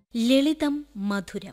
ലളിതം മധുരം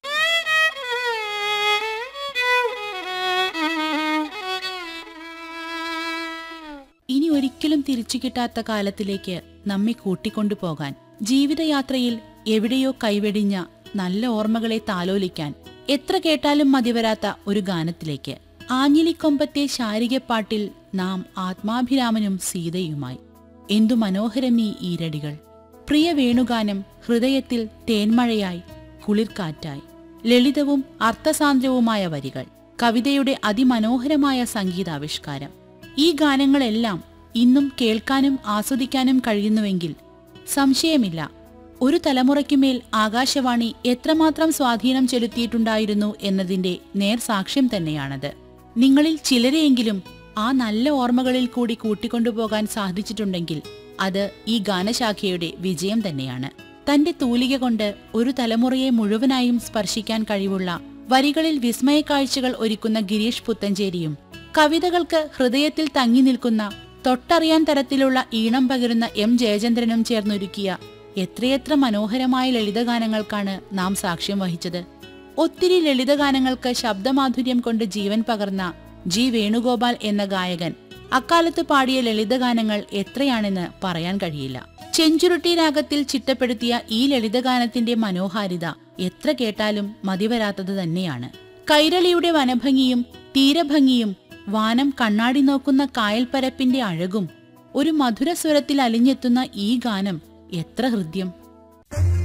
ഇനി ഒരിക്കലും തിരിച്ചു കിട്ടാത്ത കാലത്തിലേക്ക് നമ്മെ കൂട്ടിക്കൊണ്ടുപോകാൻ ജീവിതയാത്രയിൽ എവിടെയോ കൈവെടിഞ്ഞ നല്ല ഓർമ്മകളെ താലോലിക്കാൻ എത്ര കേട്ടാലും മതിവരാത്ത ഒരു ഗാനത്തിലേക്ക് ആഞ്ഞിലിക്കൊമ്പത്തെ ശാരികപ്പാട്ടിൽ നാം ആത്മാഭിരാമനും സീതയുമായി എന്തു മനോഹരമീ ഈരടികൾ പ്രിയ വേണുഗാനം ഹൃദയത്തിൽ തേന്മഴയായി കുളിർക്കാറ്റായി ലളിതവും അർത്ഥസാന്ദ്രവുമായ വരികൾ കവിതയുടെ അതിമനോഹരമായ സംഗീതാവിഷ്കാരം ഈ ഗാനങ്ങളെല്ലാം ഇന്നും കേൾക്കാനും ആസ്വദിക്കാനും കഴിയുന്നുവെങ്കിൽ സംശയമില്ല ഒരു തലമുറയ്ക്കുമേൽ ആകാശവാണി എത്രമാത്രം സ്വാധീനം ചെലുത്തിയിട്ടുണ്ടായിരുന്നു എന്നതിന്റെ നേർസാക്ഷ്യം തന്നെയാണത് നിങ്ങളിൽ ചിലരെയെങ്കിലും ആ നല്ല ഓർമ്മകളിൽ കൂടി കൂട്ടിക്കൊണ്ടുപോകാൻ സാധിച്ചിട്ടുണ്ടെങ്കിൽ അത് ഈ ഗാനശാഖയുടെ വിജയം തന്നെയാണ് തന്റെ തൂലിക കൊണ്ട് ഒരു തലമുറയെ മുഴുവനായും സ്പർശിക്കാൻ കഴിവുള്ള വരികളിൽ വിസ്മയക്കാഴ്ചകൾ ഒരുക്കുന്ന ഗിരീഷ് പുത്തഞ്ചേരിയും കവിതകൾക്ക് ഹൃദയത്തിൽ തങ്ങി നിൽക്കുന്ന തൊട്ടറിയാൻ തരത്തിലുള്ള ഈണം പകരുന്ന എം ജയചന്ദ്രനും ചേർന്നൊരുക്കിയ എത്രയെത്ര മനോഹരമായ ലളിതഗാനങ്ങൾക്കാണ് നാം സാക്ഷ്യം വഹിച്ചത് ഒത്തിരി ലളിതഗാനങ്ങൾക്ക് ശബ്ദമാധുര്യം കൊണ്ട് ജീവൻ പകർന്ന ജി വേണുഗോപാൽ എന്ന ഗായകൻ അക്കാലത്ത് പാടിയ ലളിതഗാനങ്ങൾ എത്രയാണെന്ന് പറയാൻ കഴിയില്ല ചെഞ്ചുരുട്ടി രാഗത്തിൽ ചിട്ടപ്പെടുത്തിയ ഈ ലളിതഗാനത്തിന്റെ മനോഹാരിത എത്ര കേട്ടാലും മതിവരാത്തത് തന്നെയാണ് കൈരളിയുടെ വനഭംഗിയും തീരഭംഗിയും വാനം കണ്ണാടി നോക്കുന്ന കായൽപ്പരപ്പിന്റെ അഴകും ഒരു മധുരസ്വരത്തിൽ അലിഞ്ഞെത്തുന്ന ഈ ഗാനം എത്ര ഹൃദ്യം